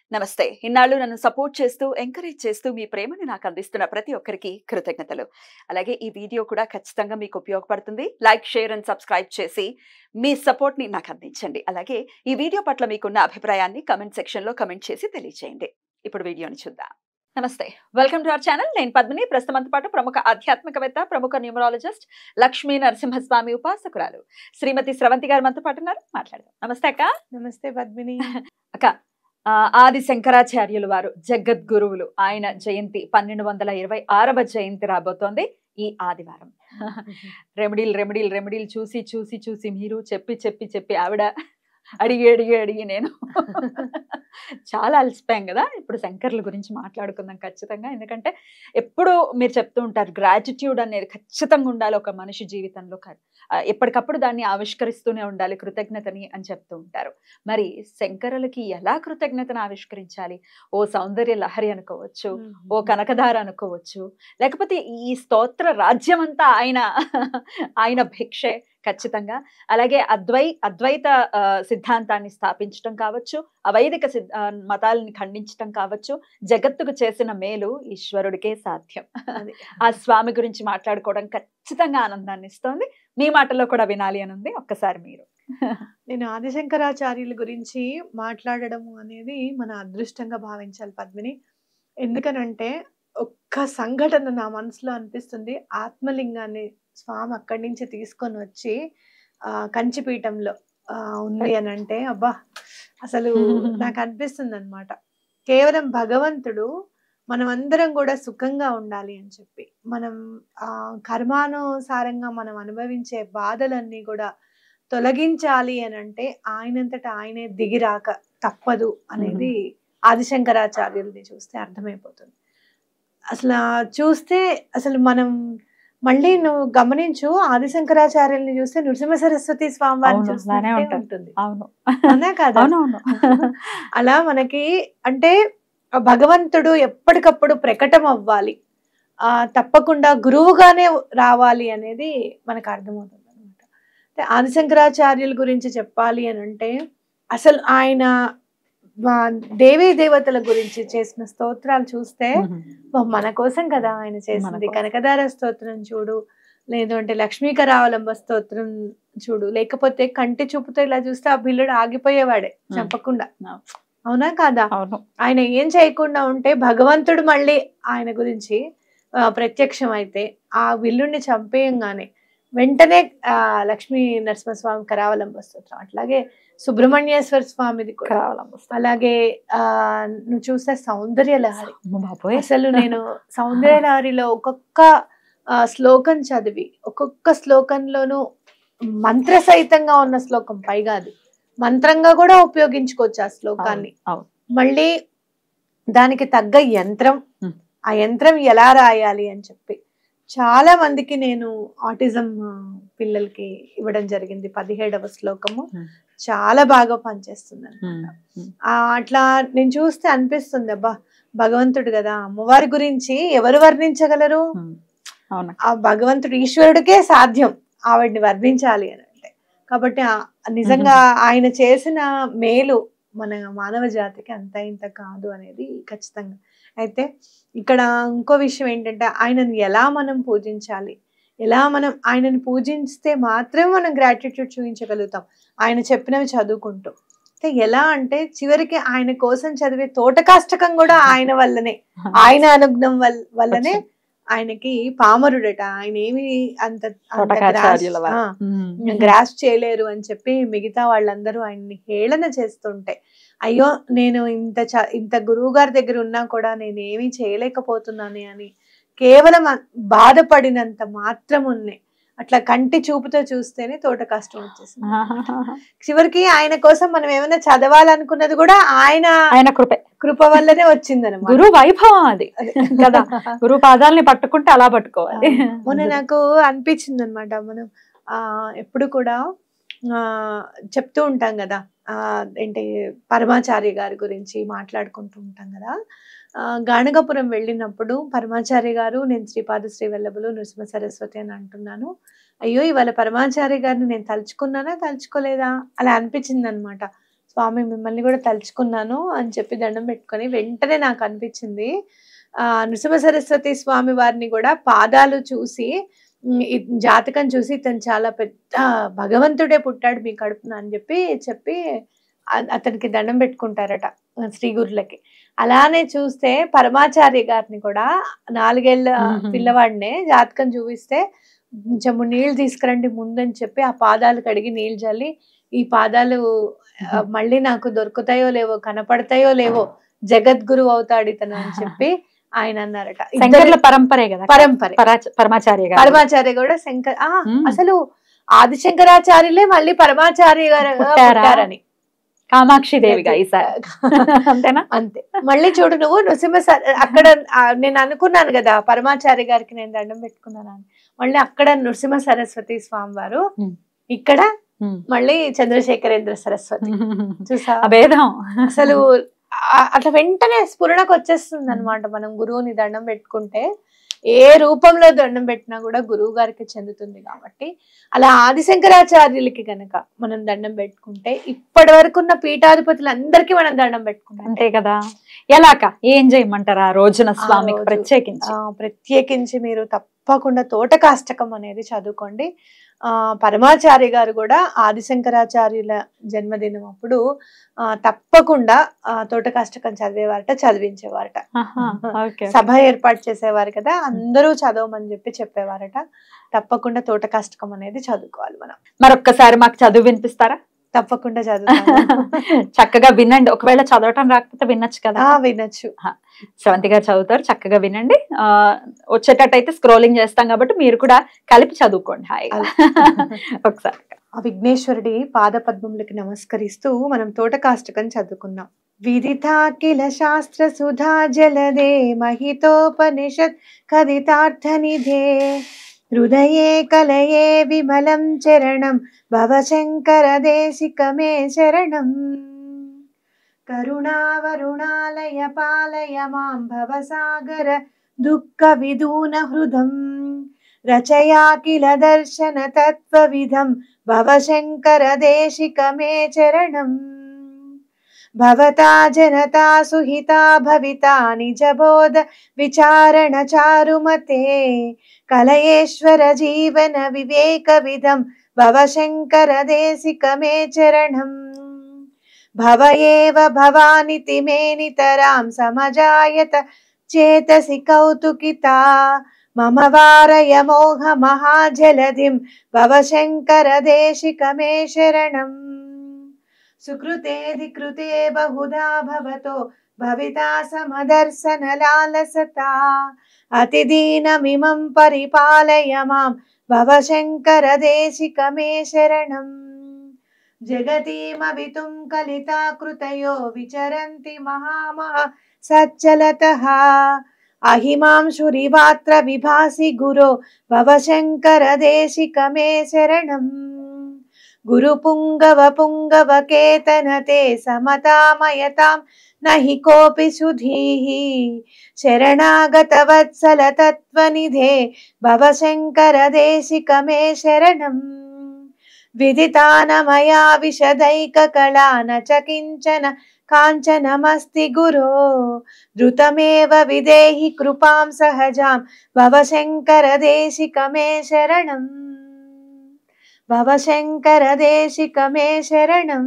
నమస్తే ఇన్నాళ్ళు నన్ను సపోర్ట్ చేస్తూ ఎంకరేజ్ చేస్తూ మీ ప్రేమని నాకు అందిస్తున్న ప్రతి ఒక్కరికి కృతజ్ఞతలు అలాగే ఈ వీడియో కూడా ఖచ్చితంగా మీకు ఉపయోగపడుతుంది లైక్ షేర్ అండ్ సబ్స్క్రైబ్ చేసి మీ సపోర్ట్ ని నాకు అందించండి అలాగే ఈ వీడియో పట్ల మీకున్న అభిప్రాయాన్ని కమెంట్ సెక్షన్ లో కమెంట్ చేసి తెలియజేయండి ఇప్పుడు వీడియోని చూద్దాం నమస్తే వెల్కమ్ టు అవర్ ఛానల్ నేను పద్మిని ప్రస్తుతంతో పాటు ప్రముఖ ఆధ్యాత్మికవేత్త ప్రముఖ న్యూమరాలజిస్ట్ లక్ష్మీ నరసింహస్వామి ఉపాసకురాలు శ్రీమతి స్రవంతి గారు మనతో పాటు ఉన్నారు మాట్లాడదాం నమస్తే అక్క నమస్తే పద్మిని అక్క ఆ, ఆది శంకరాచార్యులు వారు జగద్గురువులు ఆయన జయంతి పన్నెండు వందల ఇరవై ఆరవ జయంతి రాబోతోంది ఈ ఆదివారం రెమెడీలు రెమెడీలు రెమెడీలు చూసి చూసి చూసి మీరు చెప్పి చెప్పి చెప్పి ఆవిడ అడిగి అడిగి అడిగి నేను చాలా అలసిపోయాం కదా ఇప్పుడు శంకర్ల గురించి మాట్లాడుకుందాం ఖచ్చితంగా ఎందుకంటే ఎప్పుడు మీరు చెప్తూ ఉంటారు గ్రాటిట్యూడ్ అనేది ఖచ్చితంగా ఉండాలి ఒక మనిషి జీవితంలో క- ఆ, ఎప్పటికప్పుడు దాన్ని ఆవిష్కరిస్తూనే ఉండాలి కృతజ్ఞతని అని చెప్తూ ఉంటారు మరి శంకరులకి ఎలా కృతజ్ఞతను ఆవిష్కరించాలి ఓ సౌందర్య లహరి అనుకోవచ్చు ఓ కనకధార అనుకోవచ్చు లేకపోతే ఈ స్తోత్ర రాజ్యం అంతా ఆయన ఆయన భిక్షే ఖచ్చితంగా అలాగే అద్వై అద్వైత ఆ, సిద్ధాంతాన్ని స్థాపించడం కావచ్చు అవైదిక సిద్ధ ఆ, మతాలని ఖండించడం కావచ్చు జగత్తుకు చేసిన మేలు ఈశ్వరుడికే సాధ్యం అది. ఆ స్వామి గురించి మాట్లాడుకోవడం ఖచ్చితంగా ఆనందాన్ని ఇస్తోంది మీ మాటల్లో కూడా వినాలి అని ఉంది ఒక్కసారి మీరు నేను ఆదిశంకరాచార్యుల గురించి మాట్లాడడము అనేది మన అదృష్టంగా భావించాలి పద్మిని ఎందుకనంటే ఒక్క సంఘటన నా మనసులో అనిపిస్తుంది ఆత్మలింగాన్ని స్వామి అక్కడి నుంచి తీసుకొని వచ్చి ఆ కంచిపీఠంలో ఆ, ఉంది అని అంటే అబ్బా అసలు నాకు అనిపిస్తుంది అనమాట కేవలం భగవంతుడు మనమందరం కూడా సుఖంగా ఉండాలి అని చెప్పి మనం ఆ కర్మానుసారంగా మనం అనుభవించే బాధలన్నీ కూడా తొలగించాలి అని అంటే ఆయనంతటా ఆయనే దిగిరాక తప్పదు అనేది ఆదిశంకరాచార్యుల్ని చూస్తే అర్థమైపోతుంది అసలు ఆ చూస్తే అసలు మనం మళ్ళీ నువ్వు గమనించు ఆదిశంకరాచార్యుల్ని చూస్తే నృసింహ సరస్వతి స్వామి వారిని అవును, అలానే చూస్తే ఉంటారు. ఉంటుంది అవును అవునా కాదా అవునవును అలా మనకి అంటే ఆ భగవంతుడు ఎప్పటికప్పుడు ప్రకటం అవ్వాలి ఆ తప్పకుండా గురువుగానే రావాలి అనేది మనకు అర్థమవుతుంది అనమాట అంటే ఆదిశంకరాచార్యుల గురించి చెప్పాలి అని అంటే అసలు ఆయన ఆ, దేవీ దేవతల గురించి చేసిన స్తోత్రాలు చూస్తే "ఓ, మన కోసం కదా ఆయన చేసింది కోసం. కనకదార స్తోత్రం చూడు లేదు అంటే లక్ష్మీకరావలంబ స్తోత్రం చూడు లేకపోతే కంటి చూపుతో ఇలా చూస్తే ఆ బిల్లుడు ఆగిపోయేవాడే Hmm. చెప్పకుండా అవును. అవునా కాదా అవును ఆయన ఏం చేయకుండా ఉంటే భగవంతుడు మళ్ళీ ఆయన గురించి ఆ, ప్రత్యక్షం అయితే ఆ విల్లుడిని చంపేయంగానే వెంటనే ఆ, లక్ష్మీ నరసింహస్వామి కరావలంబ స్తోత్రం అట్లాగే సుబ్రహ్మణ్యేశ్వర స్వామిది కూడా కరావలంబ అలాగే ఆ నువ్వు చూస్తే సౌందర్య లహరి అమ్మ బాబోయ్ అసలు నేను సౌందర్య లహరిలో ఒక్కొక్క ఆ, శ్లోకం చదివి ఒక్కొక్క శ్లోకంలోనూ మంత్ర సహితంగా ఉన్న శ్లోకం పైగా అది మంత్రంగా కూడా ఉపయోగించుకోవచ్చు ఆ శ్లోకాన్ని అవును మళ్ళీ దానికి తగ్గ యంత్రం Hmm. ఆ యంత్రం ఎలా రాయాలి అని చెప్పి చాలా మందికి నేను ఆటిజం పిల్లలకి ఇవ్వడం జరిగింది పదిహేడవ శ్లోకము Hmm. చాలా బాగా పనిచేస్తుంది ఉమ్, ఉమ్. ఆ అట్లా నేను చూస్తే అనిపిస్తుంది అబ్బా భగవంతుడు కదా అమ్మవారి గురించి ఎవరు వర్ణించగలరు ఉమ్. అవును ఆ భగవంతుడు ఈశ్వరుడికే సాధ్యం ఆవిడ్ని వర్ణించాలి అని అంటే కాబట్టి ఆ- నిజంగా ఆయన చేసిన మేలు మన మానవ జాతికి అంత ఇంత కాదు అనేది ఖచ్చితంగా అయితే ఇక్కడ ఇంకో విషయం ఏంటంటే ఆయనను ఎలా మనం పూజించాలి ఎలా మనం ఆయనను పూజిస్తే మాత్రమే మనం గ్రాటిట్యూడ్ చూపించగలుగుతాం ఆయన చెప్పినవి చదువుకుంటూ అయితే ఎలా అంటే చివరికి ఆయన కోసం చదివే తోటకాష్టకం కూడా ఆయన వల్లనే ఆయన అనుగ్నం వల్- వల్లనే ఆయనకి పామరుడట ఆయన ఏమి అంత తోటకాచార్యుల వారు. ఉమ్. గ్రాస్ చేయలేరు అని చెప్పి మిగతా వాళ్ళందరూ ఆయన్ని హేళన చేస్తుంటే అయ్యో నేను ఇంత చ- ఇంత గురువు గారి దగ్గర ఉన్నా కూడా నేను ఏమీ చేయలేకపోతున్నాను అని కేవలం అ- బాధపడినంత మాత్రం ఉన్నాయి అట్లా కంటి చూపుతో చూస్తేనే తోట కష్టం వచ్చేసింది చివరికి ఆయన కోసం మనం ఏమైనా చదవాలనుకున్నది కూడా ఆయన ఆయన కృపే కృప వల్లనే వచ్చింది గురు వైభవం అది కదా గురు పాదాలని పట్టుకుంటే అలా పట్టుకోవాలి మొన్న నాకు అనిపించింది అనమాట మనం ఆ ఎప్పుడు కూడా ఆ చెప్తూ ఉంటాం కదా ఆ ఏంటి పరమాచార్య గారి గురించి మాట్లాడుకుంటూ ఉంటాం కదా ఆ, గాణగపురం వెళ్ళినప్పుడు పరమాచార్య గారు నేను శ్రీపాద శ్రీ వల్లభులు నృసింహ సరస్వతి అని అంటున్నాను అయ్యో ఇవాళ పరమాచార్య గారిని నేను తలుచుకున్నానా తలుచుకోలేదా అలా అనిపించింది అనమాట స్వామి మిమ్మల్ని కూడా తలుచుకున్నాను అని చెప్పి దండం పెట్టుకొని వెంటనే నాకు అనిపించింది ఆ నృసింహ సరస్వతి స్వామి వారిని కూడా పాదాలు చూసి ఉమ్, ఈ జాతకం చూసి ఇతను చాలా పెద్ద భగవంతుడే పుట్టాడు మీ కడుపున అని చెప్పి చెప్పి అ- అతనికి దండం పెట్టుకుంటారట ఆ, శ్రీ గురులకి అలానే చూస్తే పరమాచార్య గారిని కూడా నాలుగేళ్ల మ్మ్. పిల్లవాడినే జాతకం చూపిస్తే కొంచెం నీళ్లు తీసుకురండి ముందని చెప్పి ఆ పాదాలు కడిగి నీళ్లు చల్లి ఈ పాదాలు ఆ, మళ్ళీ నాకు దొరుకుతాయో లేవో కనపడతాయో లేవో జగద్గురు అవుతాడు ఇతను అని చెప్పి ఆయన అన్నారట శంకర్ల ఇద్దరి పరంపరే కదా పరంపరే పరాచ- పరమాచార్య గారు పరమాచార్య కూడా శంకర్ ఆ, మ్మ్. అసలు ఆదిశంకరాచార్యులే మళ్ళీ పరమాచార్య గారు పుట్టారా? పుట్టారని కామాక్షి దేవిగా ఈసారి అంతేనా అంతే మళ్ళీ చూడు నువ్వు నృసింహ స- అక్కడ ఆ, నేను అనుకున్నాను కదా పరమాచార్య గారికి నేను దండం పెట్టుకున్నాను అని మళ్ళీ అక్కడ నృసింహ సరస్వతి స్వామి వారు Hmm. ఇక్కడ Hmm. మళ్ళీ చంద్రశేఖరేంద్ర సరస్వతి చూసా అభేదం అసలు ఆ- అట్లా వెంటనే స్ఫురణకు వచ్చేస్తుంది అనమాట మనం గురువుని దండం పెట్టుకుంటే ఏ రూపంలో దండం పెట్టినా కూడా గురువు గారికి చెందుతుంది కాబట్టి అలా ఆదిశంకరాచార్యులకి గనక మనం దండం పెట్టుకుంటే ఇప్పటి వరకు ఉన్న పీఠాధిపతులందరికీ మనం దండం పెట్టుకుంటాం అంతే కదా ఎలాక ఏం చేయమంటారు ఆ రోజున స్వామికి రోజు. ప్రత్యేకించి ఆ, ప్రత్యేకించి మీరు తప్పకుండా తోటకాష్టకం అనేది చదువుకోండి ఆ పరమాచార్య గారు కూడా ఆదిశంకరాచార్యుల జన్మదినం అప్పుడు ఆ, తప్పకుండా ఆ, తోటకాష్టకం చదివేవారట చదివించేవారట ఆహా, ఓకే సభ ఏర్పాటు చేసేవారు కదా అందరూ చదవమని చెప్పి చెప్పేవారట తప్పకుండా తోటకాష్టకం అనేది చదువుకోవాలి మనం మరొక్కసారి మాకు చదువు వినిపిస్తారా తప్పకుండా చదువుతాను చక్కగా వినండి ఒకవేళ చదవటం రాకపోతే వినొచ్చు కదా ఆ, వినొచ్చు శ్రవంతి గారు చదువుతారు చక్కగా వినండి ఆ వచ్చేటట్టయితే స్క్రోలింగ్ చేస్తాం కాబట్టి మీరు కూడా కలిపి చదువుకోండి హాయిగా ఒకసారి ఆ విఘ్నేశ్వరుడి పాదపద్మములకి నమస్కరిస్తూ మనం తోటకాష్టకం చదువుకున్నాం విదితాకిల శాస్త్ర సుధా జలదే మహితోపనిషత్ కదితార్థనిధే హృదయే కలయే విమలం చరణం భవశంకర దేశికమే శరణం కరుణావరుణాలయ పాలయ మాం భవసాగర దుఃఖ విదూన హృదం రచయా కిల దర్శన తత్వవిధం భవశంకర దేశిక మే చరణం భవతా జనతా సుహితా భవితా నిజబోధ విచారణ చారుమతే కలయేశ్వర జీవన వివేక విధం భవశంకర దేశిక మే చరణం భవ ఏవ భవానితి మే నితరాం సమజాయత చేతసి కౌతుకితా మమ వారయ మోహ మహాజలధిం భవశంకర దేశిక మే శరణం సుకృతేది కృతే బహుదా భవతో భవితా సమదర్శన లాలసతా అతిదీనమిమం పరిపాలయ మాం భవశంకర దేశిక మే శరణం జగతీమవితుం కలితా కృతయో విచరంతి మహామహ సచ్చలతః అహిమాంశురివాత్ర విభాసి గురో భవశంకర దేశిక మే శరణం గురు పుంగవ పుంగవ కేతనతే సమతామయతాం నహి కోపి సుధీః శరణాగత వత్సల తత్వనిధే భవశంకర దేశిక మే శరణం విదితానమయా విశదైక కళా న చ కించన కాంచనమస్తి గురో ధృతమేవ విదేహి కృపాం సహజాం భవశంకర దేశిక మే శరణం భవశంకర దేశిక మే శరణం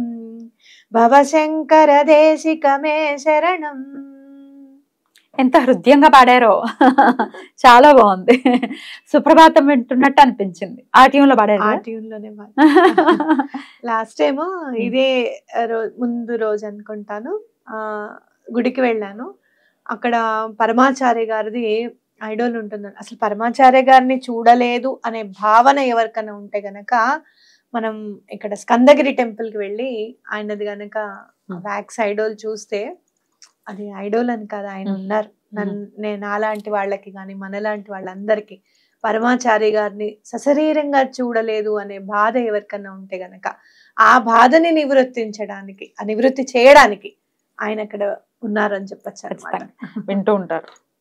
భవశంకర దేశిక మే శరణం ఎంత హృదయంగా పాడారో చాలా బాగుంది సుప్రభాతం వింటున్నట్టు అనిపించింది ఆ ట్యూన్ లో పాడారు ఆ కదా? ట్యూన్ లోనే లాస్ట్ టైం ఇదే రో- ముందు రోజు అనుకుంటాను ఆ గుడికి వెళ్ళాను అక్కడ పరమాచార్య గారిది ఐడోల్ ఉంటుంది అసలు పరమాచార్య గారిని చూడలేదు అనే భావన ఎవరికైనా ఉంటే గనక మనం ఇక్కడ స్కందగిరి టెంపుల్ కి వెళ్ళి ఆయనది గనక Hmm. వ్యాక్స్ ఐడోల్ చూస్తే అది ఐడోల్ అని కాదు ఆయన Hmm. ఉన్నారు నన్- నేను నాలాంటి వాళ్ళకి కానీ మనలాంటి వాళ్ళందరికీ పరమాచారి గారిని సశరీరంగా చూడలేదు అనే బాధ ఎవరికన్నా ఉంటే గనక ఆ బాధని నివృత్తించడానికి ఆ నివృత్తి చేయడానికి ఆయన అక్కడ ఉన్నారని చెప్పచ్చు అన్నమాట ఖచ్చితంగా వింటూ ఉంటారు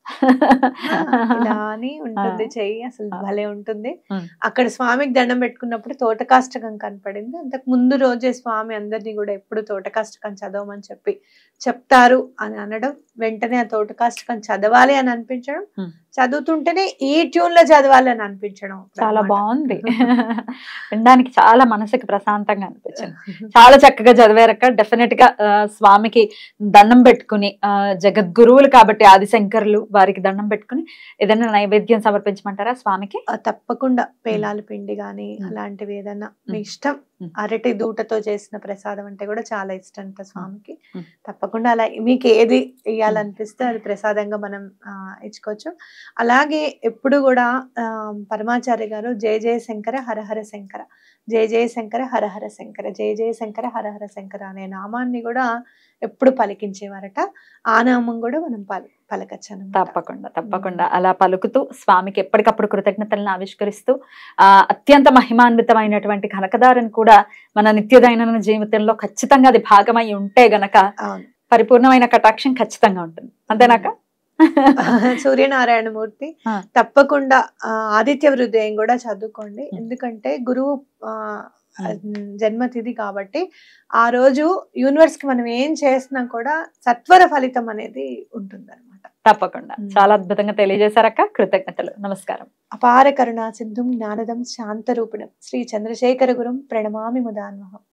ఇలా అని ఉంటుంది ఆ. చెయ్యి అసలు ఆ. భలే ఉంటుంది ఉమ్. అక్కడ స్వామికి దండం పెట్టుకున్నప్పుడు తోటకాష్టకం కనపడింది అంతకు ముందు రోజే స్వామి అందరినీ కూడా ఎప్పుడు తోటకాష్టకం చదవమని చెప్పి చెప్తారు అని అనడం వెంటనే ఆ తోటకాష్టకం చదవాలి అని అనిపించడం ఉమ్. చదువుతుంటేనే ఈ ట్యూన్ లో చదవాలి అని అనిపించడం చాలా అన్నమాట. బాగుంది వినడానికి చాలా మనసుకి ప్రశాంతంగా అనిపించింది చాలా చక్కగా చదివారక్క డెఫినెట్ గా ఆ, స్వామికి దండం పెట్టుకుని ఆ, జగద్గురువులు కాబట్టి ఆదిశంకరులు వారికి దండం పెట్టుకుని ఏదైనా నైవేద్యం సమర్పించమంటారా స్వామికి ఆ, తప్పకుండా పేలాల పిండి గాని ఉమ్. అలాంటివి ఏదన్నా మీ ఉమ్. ఇష్టం ఉమ్. అరటి దూటతో చేసిన ప్రసాదం అంటే కూడా చాలా ఇష్టం అంట స్వామికి ఉమ్. తప్పకుండా అలా మీకు ఏది ఇవ్వాలనిపిస్తే అది ప్రసాదంగా మనం ఆ, ఇచ్చుకోవచ్చు అలాగే ఎప్పుడు కూడా ఆ, పరమాచార్య గారు జయ జయ శంకర హరహర శంకర జయ జయ శంకర హరహర శంకర జయ జయ శంకర హరహర శంకర అనే నామాన్ని కూడా ఎప్పుడు పలికించేవారట ఆ నామం కూడా మనం పల పలకచ్చు అన్నమాట. తప్పకుండా తప్పకుండా అలా పలుకుతూ స్వామికి ఎప్పటికప్పుడు కృతజ్ఞతలను ఆవిష్కరిస్తూ ఆ అత్యంత మహిమాన్వితమైనటువంటి కనకదారిని కూడా మన నిత్య దైనందిన జీవితంలో ఖచ్చితంగా అది భాగమై ఉంటే గనక అవును పరిపూర్ణమైన కటాక్షం ఖచ్చితంగా ఉంటుంది అంతేనాక సూర్యనారాయణ మూర్తి ఆ. తప్పకుండా ఆ, ఆదిత్య హృదయం కూడా చదువుకోండి ఉం. ఎందుకంటే గురువు ఆ, ఉం. జన్మతిథి కాబట్టి ఆ రోజు యూనివర్స్ కి మనం ఏం చేసినా కూడా సత్వర ఫలితం అనేది ఉంటుంది అనమాట తప్పకుండా ఉమ్. చాలా అద్భుతంగా తెలియజేశారక్క కృతజ్ఞతలు నమస్కారం అపార కరుణా సింధుం జ్ఞానదం శాంతరూపిణం శ్రీ చంద్రశేఖర గురం ప్రణమామి ముదాన్వహం